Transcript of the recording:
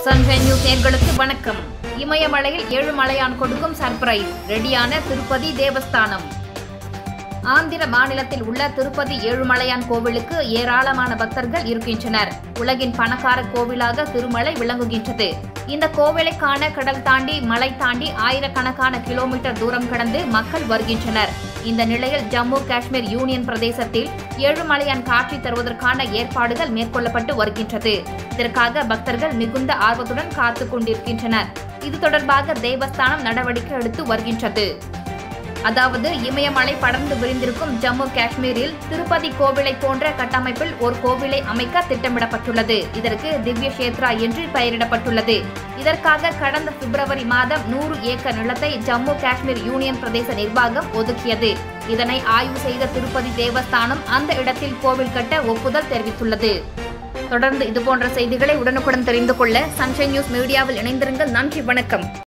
sunshine news நேர்களுக்கு வணக்கம் இமயமலையில் ஏழுமலையான் கொடுக்கும் சர்ப்ரைஸ் ரெடியான திருப்பதி தேவஸ்தானம் ஆந்திர மாநிலத்தில் உள்ள திருப்பதி ஏழுமலையான் கோவிலுக்கு ஏராளமான பக்தர்கள் இருக்கின்றனர் உலகின் பணக்கார கோவிலாக திருமலை விளங்குகின்றது இந்த கோவிலை காண கடல் தாண்டி மலை தாண்டி ஆயிரக்கணக்கான கிலோமீட்டர் தூரம் கடந்து மக்கள் வருகின்றனர் இந்த நிலையில் ஜம்மு காஷ்மீர் யூனியன் பிரதேசத்தில் ஏழுமலையான் காட்சி தருவதற்கான ஏற்பாடுகள் மேற்கொள்ளப்பட்டு வருகின்றது இதற்காக பக்தர்கள் மிகுந்த ஆர்வத்துடன் காத்துக் கொண்டிருக்கின்றனர் இது தொடர்பாக தேவஸ்தானம் நடவடிக்கை எடுத்து வருகின்றது அதாவது இமயமலை படர்ந்து விரிந்திருக்கும் ஜம்மு காஷ்மீரில் திருப்பதி கோவிலை போன்ற கட்டமைப்பில் ஒரு கோவிலை அமைக்க திட்டமிடப்பட்டுள்ளது இதற்கு திவ்ய கஷேத்ரா என்று பெயரிடப்பட்டுள்ளது இதற்காக கடந்த பிப்ரவரி மாதம் நூறு ஏக்கர் நிலத்தை ஜம்மு காஷ்மீர் யூனியன் பிரதேச நிர்வாகம் ஒதுக்கியது இதனை ஆய்வு செய்த திருப்பதி தேவஸ்தானம் அந்த இடத்தில் கோவில் கட்ட ஒப்புதல் தெரிவித்துள்ளது தொடர்ந்து இதுபோன்ற செய்திகளை உடனுக்குடன் தெரிந்து கொள்ள சன்ஷைன் நியூஸ் மீடியாவில் இணைந்திருங்கள் நன்றி வணக்கம்